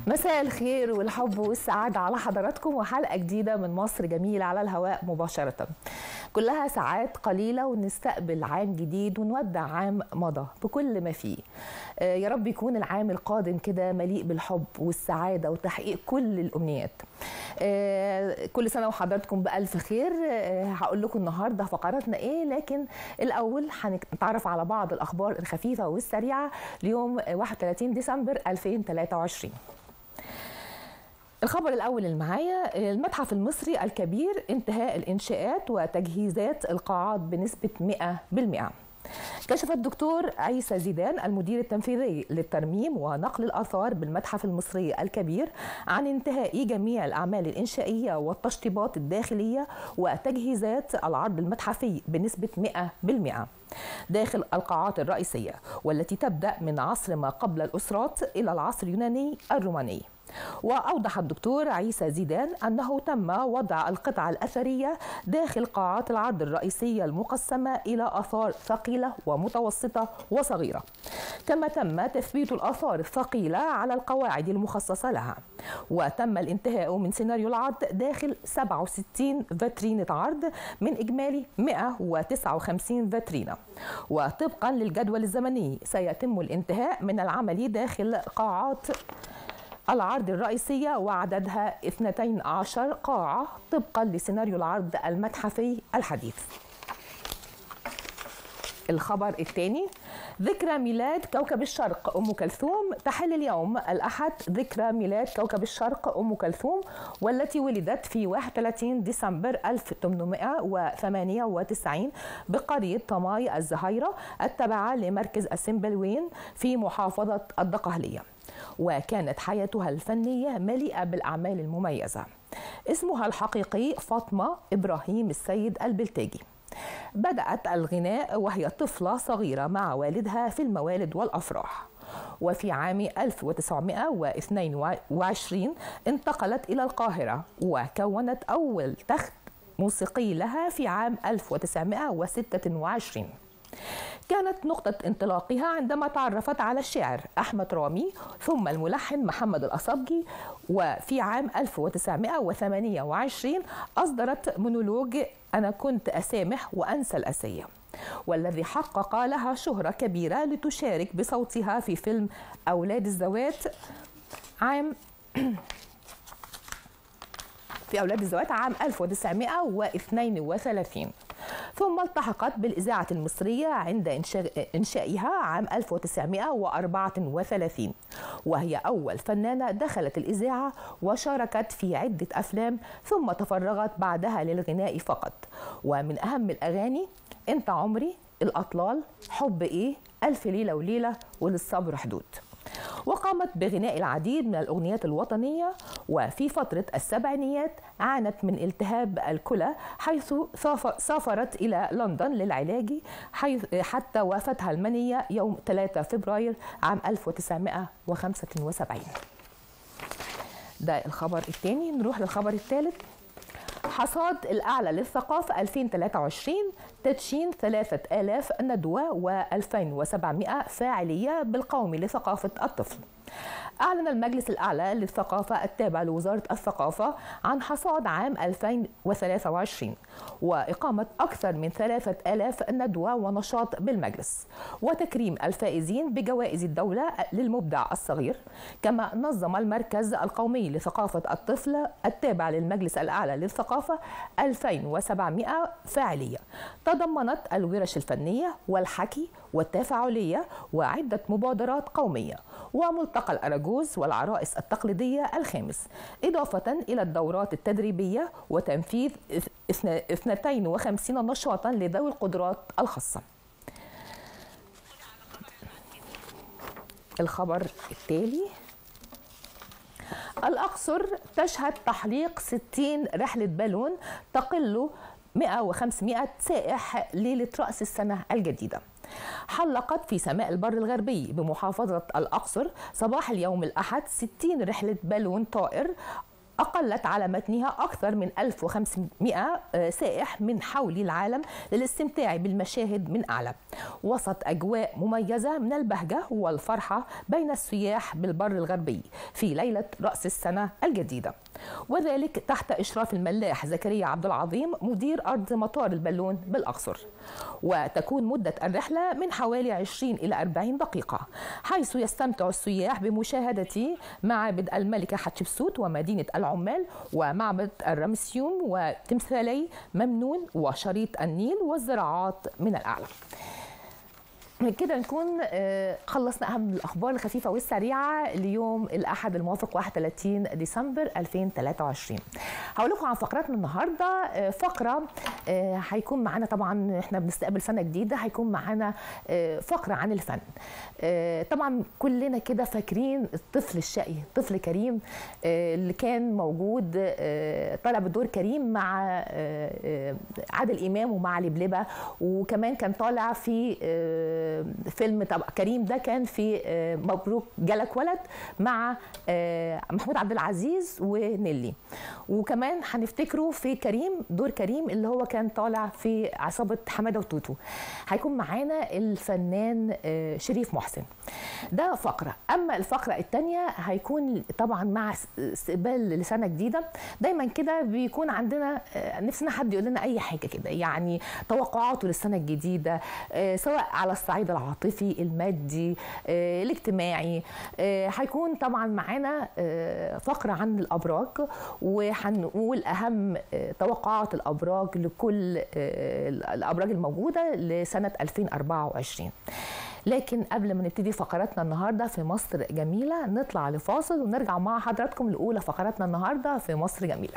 مساء الخير والحب والسعادة على حضراتكم وحلقة جديدة من مصر جميلة على الهواء مباشرة كلها ساعات قليلة ونستقبل عام جديد ونودع عام مضى بكل ما فيه آه، يا رب يكون العام القادم كده مليء بالحب والسعادة وتحقيق كل الأمنيات آه، كل سنة وحضراتكم بألف خير آه، هقول لكم النهاردة فقراتنا إيه لكن الأول هنتعرف على بعض الأخبار الخفيفة والسريعة ليوم 31 ديسمبر 2023 الخبر الأول اللي معايا المتحف المصري الكبير انتهاء الإنشاءات وتجهيزات القاعات بنسبة 100% كشف الدكتور عيسى زيدان المدير التنفيذي للترميم ونقل الآثار بالمتحف المصري الكبير عن انتهاء جميع الأعمال الإنشائية والتشطيبات الداخلية وتجهيزات العرض المتحفي بنسبة 100% داخل القاعات الرئيسية والتي تبدأ من عصر ما قبل الأسرات إلى العصر اليوناني الروماني وأوضح الدكتور عيسى زيدان أنه تم وضع القطع الأثرية داخل قاعات العرض الرئيسية المقسمة إلى آثار ثقيلة ومتوسطة وصغيرة كما تم تثبيت الآثار الثقيلة على القواعد المخصصة لها وتم الانتهاء من سيناريو العرض داخل 67 فاترينة عرض من إجمالي 159 فاترينة وطبقا للجدول الزمني سيتم الانتهاء من العمل داخل قاعات العرض الرئيسية وعددها 12 قاعة طبقا لسيناريو العرض المتحفي الحديث الخبر الثاني ذكرى ميلاد كوكب الشرق أم كلثوم تحل اليوم الأحد ذكرى ميلاد كوكب الشرق أم كلثوم والتي ولدت في 31 ديسمبر 1898 بقرية طماي الزهيرة التابعة لمركز السمبلوين في محافظة الدقهلية وكانت حياتها الفنية مليئة بالأعمال المميزة اسمها الحقيقي فاطمة إبراهيم السيد البلتاجي بدأت الغناء وهي طفلة صغيرة مع والدها في الموالد والأفراح وفي عام 1922 انتقلت إلى القاهرة وكونت أول تخت موسيقي لها في عام 1926 كانت نقطة انطلاقها عندما تعرفت على الشاعر أحمد رامي ثم الملحن محمد الأصبجي وفي عام 1928 أصدرت مونولوج أنا كنت أسامح وأنسى الأسية والذي حقق لها شهرة كبيرة لتشارك بصوتها في فيلم أولاد الزوات عام في أولاد الزوات عام 1932 ثم التحقت بالإذاعة المصرية عند إنشائها عام 1934 وهي أول فنانة دخلت الإذاعة وشاركت في عدة أفلام ثم تفرغت بعدها للغناء فقط ومن أهم الأغاني أنت عمري الأطلال حب إيه ألف ليلة وليلة وللصبر حدود وقامت بغناء العديد من الأغنيات الوطنية وفي فترة السبعينيات عانت من التهاب الكلى حيث سافرت إلى لندن للعلاج حيث حتى وافتها المنية يوم 3 فبراير عام 1975 ده الخبر الثاني نروح للخبر الثالث حصاد الأعلى للثقافة 2023 تدشين 3000 ندوة و2700 فاعلية بالقومي لثقافة الطفل أعلن المجلس الأعلى للثقافة التابع لوزارة الثقافة عن حصاد عام 2023 وإقامة أكثر من 3000 ندوة ونشاط بالمجلس وتكريم الفائزين بجوائز الدولة للمبدع الصغير كما نظم المركز القومي لثقافة الطفل التابع للمجلس الأعلى للثقافة 2700 فاعلية تضمنت الورش الفنية والحكي والتفاعلية وعدة مبادرات قومية وملتقى الأراجوز والعرائس التقليدية الخامس إضافة إلى الدورات التدريبية وتنفيذ 52 نشاطا لذوي القدرات الخاصة الخبر التالي الأقصر تشهد تحليق 60 رحلة بالون تقل 100 و500 سائح ليلة رأس السنة الجديدة حلقت في سماء البر الغربي بمحافظة الأقصر صباح اليوم الأحد 60 رحلة بالون طائر أقلت على متنها أكثر من 1500 سائح من حول العالم للاستمتاع بالمشاهد من أعلى وسط أجواء مميزة من البهجة والفرحة بين السياح بالبر الغربي في ليلة رأس السنة الجديدة وذلك تحت إشراف الملاح زكريا عبد العظيم مدير أرض مطار البالون بالأقصر وتكون مدة الرحلة من حوالي 20 إلى 40 دقيقة حيث يستمتع السياح بمشاهدة معابد الملكة حتشبسوت ومدينة العمال ومعبد الرمسيوم وتمثالي ممنون وشريط النيل والزراعات من الأعلى كده نكون آه، خلصنا اهم الاخبار الخفيفه والسريعه ليوم الاحد الموافق 31 ديسمبر 2023 هقول لكم عن فقراتنا النهارده آه، فقره آه، هيكون معانا طبعا احنا بنستقبل سنه جديده هيكون معانا فقره عن الفن طبعا كلنا كده فاكرين الطفل الشقي طفل كريم اللي كان موجود طالع بدور كريم مع عادل امام ومع لبلبه وكمان كان طالع في فيلم طبعا كريم ده كان في آه، مبروك جالك ولد مع آه، محمود عبد العزيز ونيلي وكمان هنفتكره في كريم دور كريم اللي هو كان طالع في عصابه حماده وتوتو هيكون معانا الفنان آه، شريف محسن ده فقره اما الفقره الثانيه هيكون طبعا مع استقبال لسنه جديده دايما كده بيكون عندنا نفسنا حد يقول لنا اي حاجه كده يعني توقعاته للسنه الجديده سواء على الصعيد الصعيد العاطفي المادي آه، الاجتماعي آه، هيكون طبعا معانا آه، فقرة عن الأبراج وهنقول أهم توقعات الأبراج لكل الأبراج الموجودة لسنة 2024 لكن قبل ما نبتدي فقراتنا النهارده في مصر جميله نطلع لفاصل ونرجع مع حضراتكم لاولى فقراتنا النهارده في مصر جميله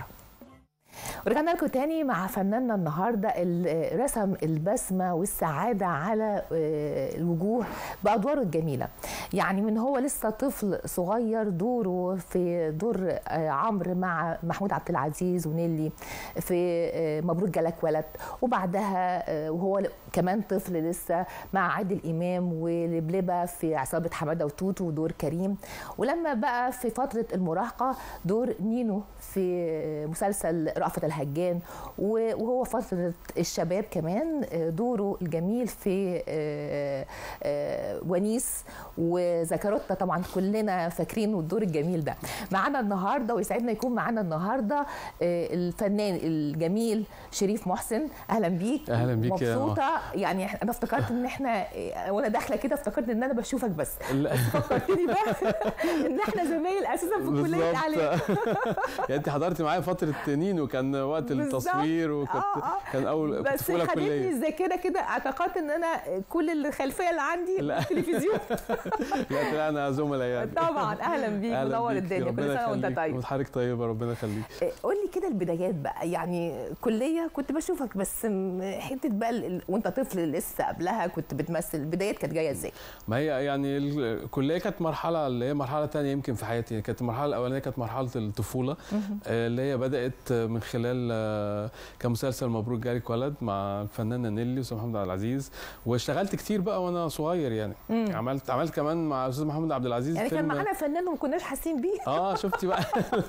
ورجعنا لكم تاني مع فناننا النهارده اللي رسم البسمه والسعاده على آه، الوجوه بادواره الجميله يعني من هو لسه طفل صغير دوره في دور آه، عمرو مع محمود عبد العزيز ونيلي في آه، مبروك جالك ولد وبعدها وهو كمان طفل لسه مع عادل امام ولبلبه في عصابه حماده وتوتو ودور كريم ولما بقى في فتره المراهقه دور نينو في مسلسل رأفت الهجان وهو فترة الشباب كمان آه، دوره الجميل في آه، آه، ونيس وزكروتا طبعا كلنا فاكرين الدور الجميل ده معانا النهارده ويسعدنا يكون معانا النهارده الفنان الجميل شريف محسن اهلا بيك اهلا بيك مبسوطه يعني انا افتكرت ان احنا وانا داخله كده افتكرت ان انا بشوفك بس بس فكرتني بقى ان احنا زمايل اساسا في كليه الاعلام يعني انت حضرتي معايا فتره نينو كان وقت التصوير وكانت آه آه. كان اول بس خدتني الذاكره كده اعتقدت ان انا كل الخلفيه اللي عندي التلفزيون لا طلعنا زملاء يعني طبعا اهلا بيك منور الدنيا كل سنه وانت طيب وحضرتك طيبه ربنا يخليك إيه، قول لي كده البدايات بقى يعني كليه كنت بشوفك بس حته بقى وانت طفل لسه قبلها كنت بتمثل البدايات كانت جايه ازاي؟ ما هي يعني الكليه كانت مرحله اللي هي مرحله ثانيه يمكن في حياتي كانت المرحله الاولانيه كانت مرحله الطفوله آه، اللي هي بدات من خلال آه، كمسلسل مبروك جالك ولد مع الفنانه نيلي واستاذ محمد عبد العزيز واشتغلت كتير بقى وانا صغير يعني مم. عملت عملت كمان مع الاستاذ محمد عبد العزيز يعني كان معانا فنان وما كناش حاسين بيه اه شفتي بقى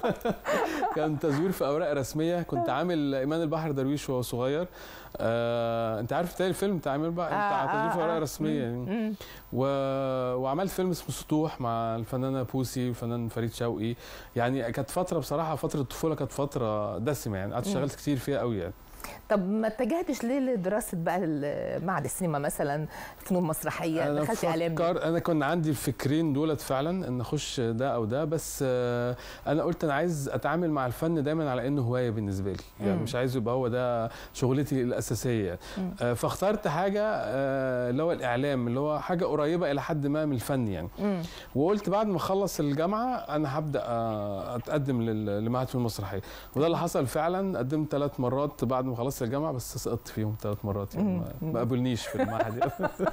كان تزوير في اوراق رسميه كنت عامل ايمان البحر درويش وهو صغير آه، انت عارف تاني الفيلم بتاع عامر بقى بتاع آه تدريب آه ورقه آه. رسميه يعني و... وعملت فيلم اسمه سطوح مع الفنانه بوسي والفنان فريد شوقي يعني كانت فتره بصراحه فتره الطفوله كانت فتره دسمه يعني قعدت اشتغلت كتير فيها قوي يعني طب ما اتجهتش ليه لدراسه بقى معهد السينما مثلا فنون مسرحيه دخلت اعلام انا كان عندي الفكرين دولت فعلا ان اخش ده او ده بس آه، انا قلت انا عايز اتعامل مع الفن دايما على انه هوايه بالنسبه لي يعني مش عايز يبقى هو ده شغلتي الاساسيه آه، فاخترت حاجه آه، اللي هو الاعلام اللي هو حاجه قريبه الى حد ما من الفن يعني وقلت بعد ما اخلص الجامعه انا هبدا اتقدم لمعهد فنون مسرحيه وده اللي حصل فعلا قدمت ثلاث مرات بعد ما خلصت الجامعه بس سقطت فيهم ثلاث مرات يعني ما قابلنيش في المعهد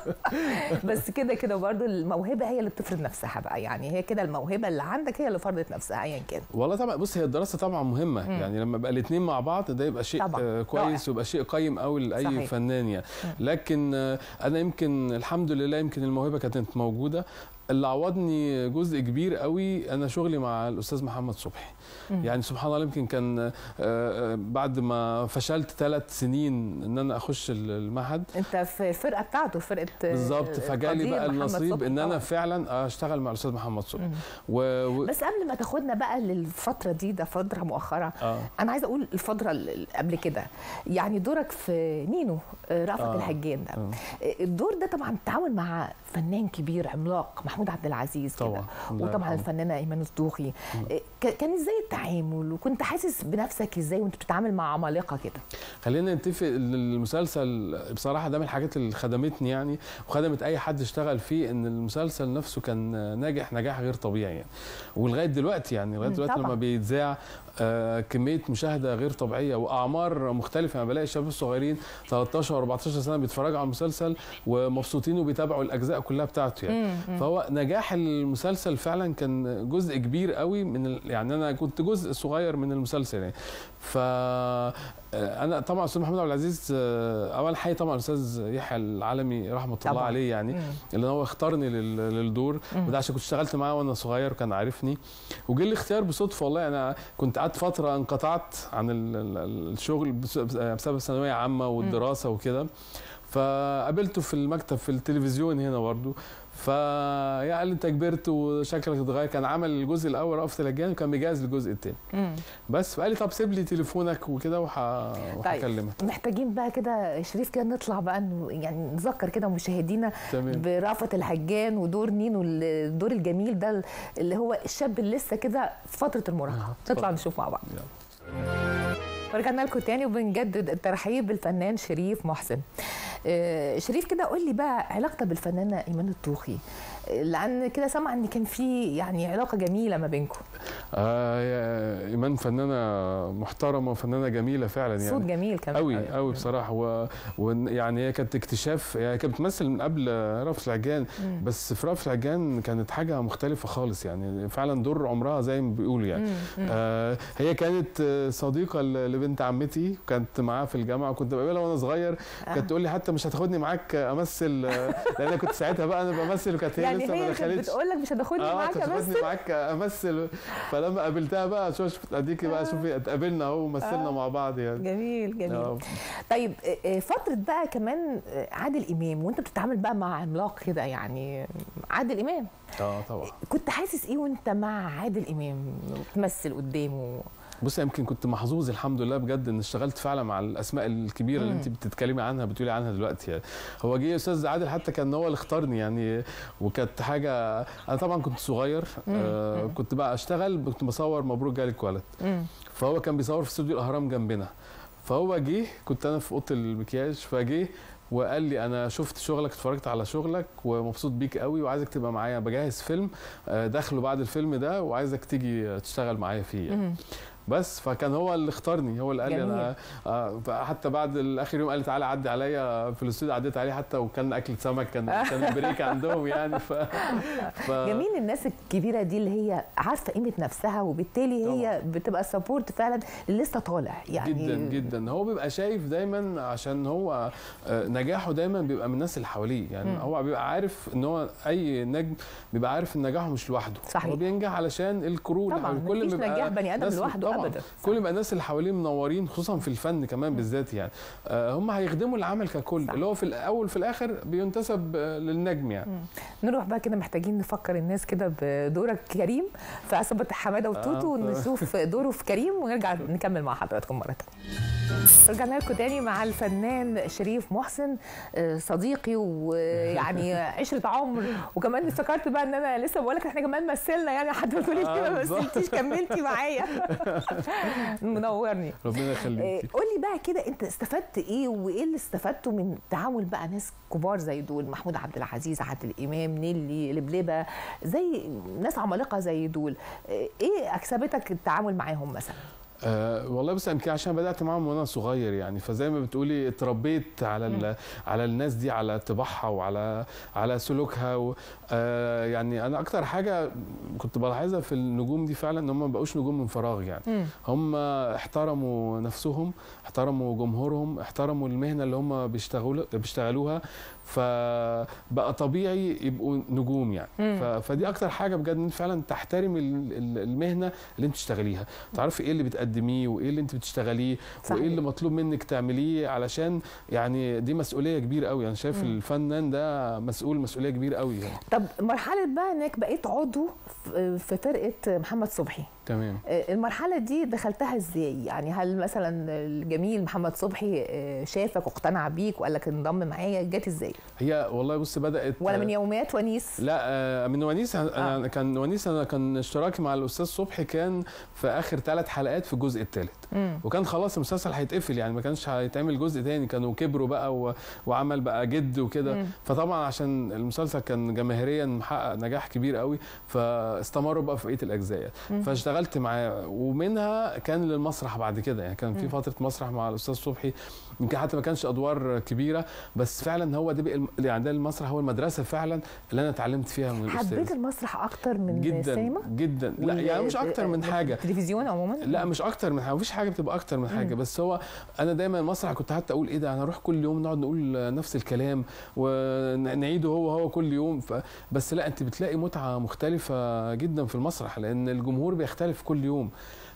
بس كده كده برضه الموهبه هي اللي بتفرض نفسها بقى يعني هي كده الموهبه اللي عندك هي اللي فرضت نفسها ايا كان والله طبعا بص هي الدراسه طبعا مهمه مم. يعني لما يبقى الاثنين مع بعض ده يبقى شيء طبعا. آه كويس ويبقى شيء قيم قوي لاي صحيح. فنان يعني لكن آه انا يمكن الحمد لله يمكن الموهبه كانت موجوده اللي عوضني جزء كبير قوي انا شغلي مع الاستاذ محمد صبحي مم. يعني سبحان الله يمكن كان آه، آه، بعد ما فشلت ثلاث سنين ان انا اخش ال- المعهد انت في الفرقه بتاعته فرقه بالظبط فجالي قدير بقى محمد النصيب صبحي ان انا طبعاً. فعلا اشتغل مع الاستاذ محمد صبحي مم. و... و... بس قبل ما تاخدنا بقى للفتره دي ده فتره مؤخره آه. انا عايزه اقول الفتره اللي قبل كده يعني دورك في نينو آه، رأفت آه. الحجان ده آه. آه، الدور ده طبعا التعاون مع فنان كبير عملاق محمود عبد العزيز كده طبعا الله وطبعا يرحمه. الفنانه ايمان الصدوخي آه، ك- كان ازاي التعامل وكنت حاسس بنفسك ازاي وانت بتتعامل مع عمالقه كده خلينا نتفق ان المسلسل بصراحه ده من الحاجات اللي خدمتني يعني وخدمت اي حد اشتغل فيه ان المسلسل نفسه كان ناجح نجاح غير طبيعي يعني ولغايه دلوقتي يعني لغايه مم، دلوقتي طبعاً. لما بيتذاع آه، كميه مشاهده غير طبيعيه واعمار مختلفه انا بلاقي شباب صغيرين 13 14 سنه بيتفرجوا على المسلسل ومبسوطين وبيتابعوا الاجزاء كلها بتاعته يعني مم، مم. فهو نجاح المسلسل فعلا كان جزء كبير قوي من ال... يعني انا كنت جزء صغير من المسلسل يعني ف انا طبعا الاستاذ محمود عبد العزيز آه، اول حاجه طبعا الاستاذ يحيى العالمي رحمه الله طبعاً. عليه يعني مم. اللي هو اختارني لل- للدور مم. وده عشان كنت اشتغلت معاه وانا صغير وكان عارفني وجه الاختيار بصدفه والله انا كنت قعدت فتره انقطعت عن ال- ال- الشغل بس- بسبب ثانويه عامه والدراسه وكده فقابلته في المكتب في التلفزيون هنا برضه فيا قال لي انت كبرت وشكلك اتغير كان عمل الجزء الاول رأفت الهجان وكان بيجهز للجزء الثاني مم. بس فقال لي طب سيب لي تليفونك وكده وح... وهكلمك محتاجين بقى كده شريف كده نطلع بقى ن- يعني نذكر كده مشاهدينا تمام برأفت الحجان ودور نينو الدور الجميل ده اللي هو الشاب اللي لسه كده في فتره المراهقه آه، نطلع اتفضل. نشوف مع بعض يلا. ورجعنا لكم تاني وبنجدد الترحيب بالفنان شريف محسن آه، شريف كده قول لي بقى علاقتك بالفنانه ايمان الطوخي آه، لان كده سامعه ان كان في يعني علاقه جميله ما بينكم آه يا ايمان فنانه محترمه وفنانه جميله فعلا يعني صوت جميل كمان قوي قوي بصراحه و... ويعني هي كانت اكتشاف هي كانت بتمثل من قبل رأفت العجان مم. بس في رأفت العجان كانت حاجه مختلفه خالص يعني فعلا دور عمرها زي ما بيقولوا يعني مم، مم. آه هي كانت آه، صديقه ل- لبنت عمتي كانت معاها في الجامعه وكنت بقابلها وانا صغير آه. كانت تقول لي حتى مش هتاخدني معاك امثل آه، لان انا كنت ساعتها بقى انا بمثل وكانت هي يعني لسه ما هي كانت دخلتش بتقول لك مش هتاخدني اه معاك كنت بس هتاخدني معاك امثل فلما قابلتها بقى شوف اديكي بقى شوفي اتقابلنا اهو ومثلنا آه. مع بعض يعني جميل جميل آه. طيب آه، آه، فترة بقى كمان آه، عادل إمام وأنت بتتعامل بقى مع عملاق كده يعني عادل إمام اه طبعا كنت حاسس إيه وأنت مع عادل إمام بتمثل قدامه بص يمكن كنت محظوظ الحمد لله بجد ان اشتغلت فعلا مع الاسماء الكبيره اللي مم. انت بتتكلمي عنها بتقولي عنها دلوقتي يعني هو جه استاذ عادل حتى كان هو اللي اختارني يعني وكانت حاجه انا طبعا كنت صغير مم. آه مم. كنت بقى اشتغل كنت بصور مبروك جالك ولد مم. فهو كان بيصور في استوديو الاهرام جنبنا فهو جه كنت انا في اوضه المكياج فجه وقال لي انا شفت شغلك اتفرجت على شغلك ومبسوط بيك قوي وعايزك تبقى معايا بجهز فيلم آه، داخله بعد الفيلم ده وعايزك تيجي تشتغل معايا فيه يعني. مم. بس فكان هو اللي اختارني هو اللي قال لي جميل. انا آه، حتى بعد الاخر يوم قال لي تعالى عدي عليا في الاستوديو عديت عليه حتى وكان اكله سمك كان كان بريك عندهم يعني ف, ف... جميل الناس الكبيرة دي اللي هي عارفة قيمة نفسها وبالتالي هي بتبقى سبورت فعلا اللي لسه طالع يعني جدا جدا هو بيبقى شايف دايما عشان هو آه، نجاحه دايما بيبقى من الناس اللي حواليه يعني مم. هو بيبقى عارف ان هو اي نجم بيبقى عارف ان نجاحه مش لوحده صحيح. هو بينجح علشان الكرو اللي طبعا حواليه. مفيش ما يبقى نجاح بني آدم ناس- لوحده طبعاً. أبدا كل ما الناس اللي حواليه منورين خصوصا في الفن كمان بالذات يعني آه، هم هيخدموا العمل ككل صح. اللي هو في الاول في الاخر بينتسب آه، للنجم يعني نروح بقى كده محتاجين نفكر الناس كده بدورك كريم في عصابة حمادة وتوتو آه. ونشوف دوره في كريم ونرجع نكمل مع حضراتكم مرة تانية رجعنا لكم تاني مع الفنان شريف محسن آه، صديقي ويعني عشرة عمر وكمان افتكرت بقى ان انا لسه بقول لك احنا كمان مثلنا يعني حد ما تقوليش آه، كده ما بالظبط. مثلتيش كملتي معايا منورني ربنا آه، يخليك قول لي بقى كده انت استفدت ايه وايه اللي استفدته من تعامل بقى ناس كبار زي دول محمود عبد العزيز عادل امام نيلي لبلبه زي ناس عمالقه زي دول آه، ايه اكسبتك التعامل معاهم مثلا أه والله بس يمكن عشان بدات معاهم وانا صغير يعني فزي ما بتقولي اتربيت على ال- على الناس دي على طباعها وعلى على سلوكها و أه يعني انا اكتر حاجه كنت بلاحظها في النجوم دي فعلا ان هم ما بقوش نجوم من فراغ يعني مم. هم احترموا نفسهم احترموا جمهورهم احترموا المهنه اللي هم بيشتغلوا بيشتغلوها فبقى طبيعي يبقوا نجوم يعني مم. ف- فدي اكتر حاجه بجد ان فعلا تحترمي ال- ال- المهنه اللي انت بتشتغليها تعرفي ايه اللي بتقدميه وايه اللي انت بتشتغليه صحيح. وايه اللي مطلوب منك تعمليه علشان يعني دي مسؤوليه كبيره قوي انا شايف مم. الفنان ده مسؤول مسؤوليه كبيره قوي يعني. طب مرحله بقى انك بقيت عضو في في فرقه محمد صبحي تمام آه، المرحله دي دخلتها ازاي يعني هل مثلا الجميل محمد صبحي آه، شافك واقتنع بيك وقال لك انضم معايا جت ازاي هي والله بص بدات ولا من يوميات ونيس لا آه، من ونيس انا كان ونيس انا كان اشتراكي مع الاستاذ صبحي كان في اخر ثلاث حلقات في الجزء الثالث مم. وكان خلاص المسلسل هيتقفل يعني ما كانش هيتعمل جزء تاني كانوا كبروا بقى و... وعمل بقى جد وكده مم. فطبعا عشان المسلسل كان جماهيريا محقق نجاح كبير قوي فاستمروا بقى في بقيه الاجزاء مم. فاشتغلت معاه ومنها كان للمسرح بعد كده يعني كان في مم. فتره مسرح مع الاستاذ صبحي يمكن حتى ما كانش ادوار كبيره بس فعلا هو ده بقى الم- يعني ده المسرح هو المدرسه فعلا اللي انا اتعلمت فيها من حبيت الاستاذ المسرح اكتر من جدا السينما جدا لا وال- يعني مش اكتر من حاجه التلفزيون عموما لا مش اكتر من حاجه مفيش حاجه بتبقى اكتر من حاجه مم. بس هو انا دايما المسرح كنت حتى اقول ايه ده انا اروح كل يوم نقعد نقول نفس الكلام ونعيده هو هو كل يوم ف... بس لا انت بتلاقي متعه مختلفه جدا في المسرح لان الجمهور بيختلف كل يوم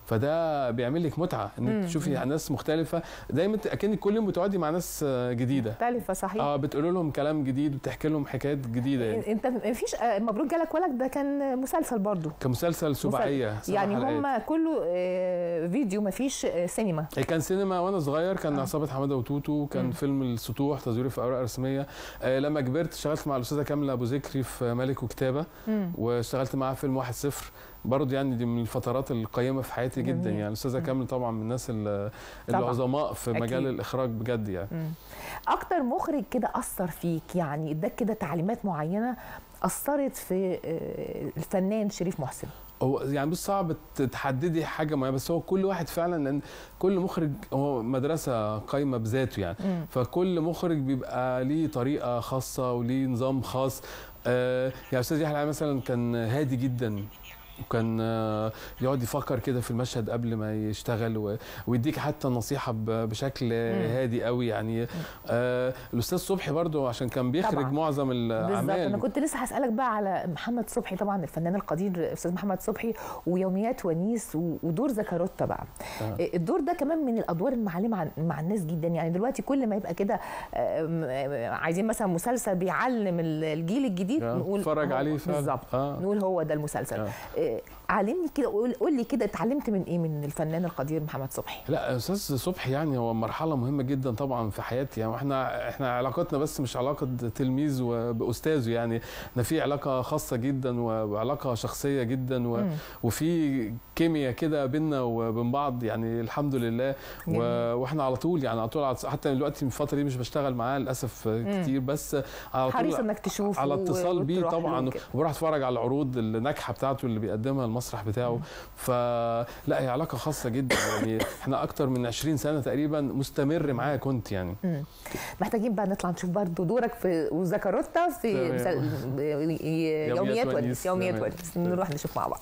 فده بيعمل لك متعه مم. انك تشوفي ناس مختلفه دايما اكنك كل يوم بتقعدي مع ناس جديده مختلفه صحيح اه بتقول لهم كلام جديد وبتحكي لهم حكايات جديده يعني انت مفيش آه، مبروك جالك ولد ده كان مسلسل برضو كمسلسل سباعيه سبع يعني حلقات. هم كله آه، فيديو مفيش آه، سينما هي كان سينما وانا صغير كان آه. عصابه حماده وتوتو كان مم. فيلم السطوح تصويره في اوراق رسميه آه لما كبرت اشتغلت مع الاستاذه كامله ابو ذكري في ملك وكتابه مم. واشتغلت معاها فيلم واحد صفر برضه يعني دي من الفترات القيمه في حياتي جدا جميل. يعني الاستاذه مم. كامله طبعا من الناس ال- طبعاً. العظماء في أكيد. مجال الاخراج بجد يعني مم. اكتر مخرج كده اثر فيك يعني اداك كده تعليمات معينه اثرت في آه، الفنان شريف محسن هو يعني بص صعب ت- تحددي حاجه معينه بس هو كل واحد فعلا لان كل مخرج هو مدرسه قايمه بذاته يعني مم. فكل مخرج بيبقى ليه طريقه خاصه وليه نظام خاص آه يعني استاذ يحيى العلي مثلا كان هادي جدا وكان آه، يقعد يفكر كده في المشهد قبل ما يشتغل و- ويديك حتى نصيحه ب- بشكل هادي قوي يعني آه الاستاذ صبحي برضو عشان كان بيخرج طبعاً. معظم بالظبط الاعمال انا كنت لسه هسالك بقى على محمد صبحي طبعا الفنان القدير استاذ محمد صبحي ويوميات ونيس و- ودور زكاروتا بقى آه. الدور ده كمان من الادوار المعلمه عن- مع الناس جدا يعني دلوقتي كل ما يبقى كده آم، آم، عايزين مثلا مسلسل بيعلم ال- الجيل الجديد آه، نقول اتفرج هو- عليه فعلا. بالظبط آه. نقول هو ده المسلسل آه. آه، علمني كده قول قول لي كده اتعلمت من ايه من الفنان القدير محمد صبحي لا استاذ صبحي يعني هو مرحله مهمه جدا طبعا في حياتي يعني احنا احنا علاقتنا بس مش علاقه تلميذ وباستاذه يعني احنا في علاقه خاصه جدا وعلاقه شخصيه جدا و... مم. وفي كيمياء كده بينا وبين بعض يعني الحمد لله و... جميل. واحنا على طول يعني على طول على... حتى دلوقتي من الفتره دي مش بشتغل معاه للاسف كتير بس على حريص طول انك تشوفه على اتصال بيه وتروح له طبعا كده. وبروح اتفرج على العروض الناجحه بتاعته اللي بيقدمها المسرح بتاعه فلا هي علاقه خاصه جدا يعني احنا اكتر من 20 سنه تقريبا مستمر معاه كنت يعني مم. محتاجين بقى نطلع نشوف برضو دورك في وزكاروتا في تمام. مسل... يوميات يوميات ونيس ونيس. يوميات تمام. ونيس نروح نشوف مع بعض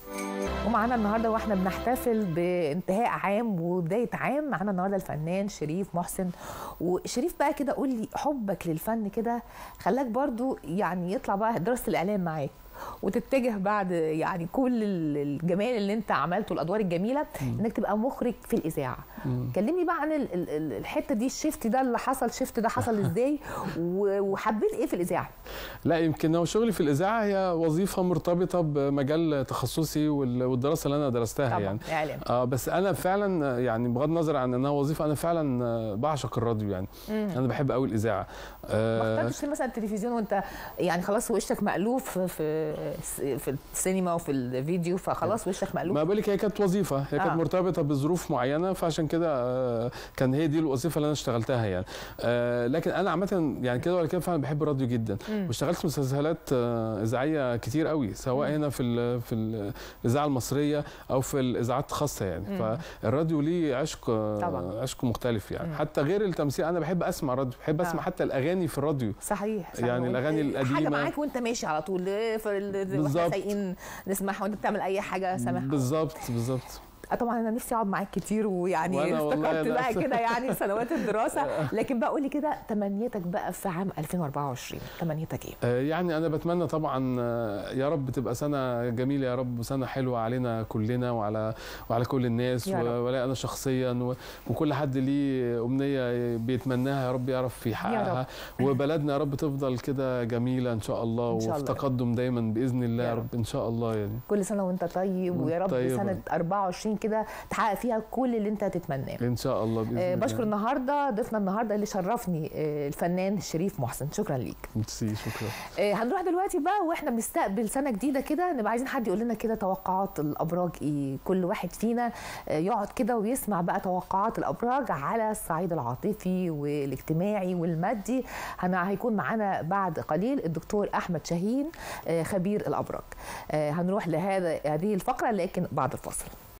ومعانا النهارده واحنا بنحتفل بانتهاء عام وبدايه عام معانا النهارده الفنان شريف محسن وشريف بقى كده قول لي حبك للفن كده خلاك برضو يعني يطلع بقى دراسه الاعلام معاك وتتجه بعد يعني كل ال- الجمال اللي انت عملته الادوار الجميله انك تبقى مخرج في الاذاعه مم. كلمني بقى عن ال- ال- ال- الحته دي الشيفت ده اللي حصل شيفت ده حصل ازاي و- وحبيت ايه في الاذاعه لا يمكن هو شغلي في الاذاعه هي وظيفه مرتبطه بمجال تخصصي وال- والدراسه اللي انا درستها طبعا يعني اعلام اه بس انا فعلا يعني بغض النظر عن انها وظيفه انا فعلا آه، بعشق الراديو يعني مم. انا بحب قوي الاذاعه ما آه اخترتش مثلا التلفزيون وانت يعني خلاص وشك مألوف في في السينما وفي الفيديو فخلاص وشك مقلوب ما بقولك هي كانت وظيفه هي كانت آه. مرتبطه بظروف معينه فعشان كده آه، كان هي دي الوظيفه اللي انا اشتغلتها يعني آه، لكن انا عامه يعني كده ولا كده فعلا بحب الراديو جدا مم. واشتغلت في مسلسلات آه، اذاعيه كتير قوي سواء مم. هنا في ال في ال- الاذاعه المصريه او في الاذاعات الخاصه يعني مم. فالراديو ليه عشق آه، طبعا. عشق مختلف يعني مم. حتى غير التمثيل انا بحب اسمع راديو بحب اسمع آه. حتى الاغاني في الراديو صحيح, صحيح. يعني الأغاني حاجه القديمة. معاك وانت ماشي على طول في ال- واحنا بالظبط. سايقين نسمعها وانت بتعمل اي حاجه سامعها بالظبط بالظبط آه طبعا انا نفسي اقعد معاك كتير ويعني وأنا والله افتكرت أنا بقى أصلاً- كده يعني سنوات الدراسه لكن بقى قول لي كده تمنيتك بقى في عام 2024 تمنيتك ايه؟ آه، يعني انا بتمنى طبعا آه، يا رب تبقى سنه جميله يا رب سنه حلوه علينا كلنا وعلى وعلى كل الناس يا رب. و- ولا انا شخصيا و- وكل حد ليه امنيه بيتمناها يا رب يعرف يحققها وبلدنا يا رب تفضل كده جميله ان شاء الله إن شاء وفي الله. تقدم دايما باذن الله يا يا رب. رب ان شاء الله يعني كل سنه وانت طيب ويا رب طيب. سنه 24 كده تحقق فيها كل اللي انت تتمناه ان شاء الله باذن آه، الله بشكر النهارده ضيفنا النهارده اللي شرفني آه، الفنان شريف محسن شكرا ليك ميرسي شكرا آه، هنروح دلوقتي بقى واحنا بنستقبل سنه جديده كده نبقى عايزين حد يقول لنا كده توقعات الابراج ايه كل واحد فينا آه، يقعد كده ويسمع بقى توقعات الابراج على الصعيد العاطفي والاجتماعي والمادي هن- هيكون معانا بعد قليل الدكتور احمد شاهين آه، خبير الابراج آه، هنروح لهذا هذه الفقره لكن بعد الفاصل